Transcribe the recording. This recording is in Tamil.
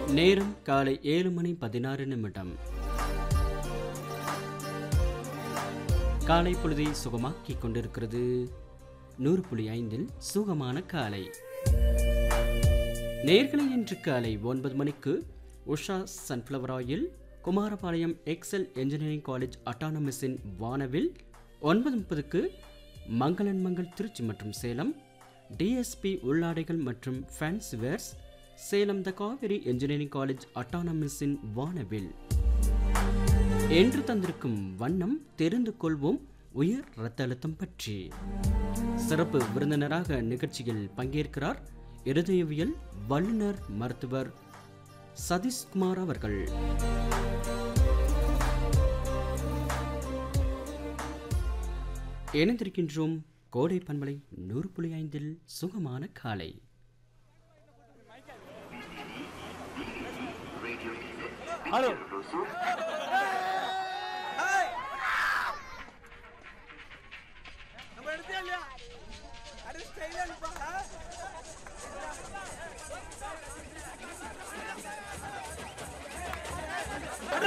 நேரம் காலை ஏழு மணி பதினாறு நிமிடம் காலை பொழுதை சுகமாக்கிக் கொண்டிருக்கிறது நூறு புள்ளி ஐந்தில் சுகமான காலை நேர்களை இன்று காலை ஒன்பது மணிக்கு Usha sunflower oil Kumarapalayam excel engineering college அட்டானமஸின் வானவில் ஒன்பது முப்பதுக்கு மங்களன் மங்கள் திருச்சி மற்றும் சேலம் டிஎஸ்பி உள்ளாடைகள் மற்றும் fancy wares Salem the Kaveri engineering college அட்டானமஸின் வானவில் என்று தந்திருக்கும் வண்ணம் தெரிந்து கொள்வோம் உயர் இரத்த அழுத்தம் பற்றி சிறப்பு விருந்தினராக நிகழ்ச்சியில் பங்கேற்கிறார் இருதயவியல் வல்லுநர் மருத்துவர் சதீஷ்குமார் அவர்கள் இணைந்திருக்கின்றோம் கோடை பண்பலை நூறு புள்ளி ஐந்தில் சுகமான காலை ஹலோ நம்ம எடுத்தே இல்லையா அடி ஸ்டைலா இருப்பா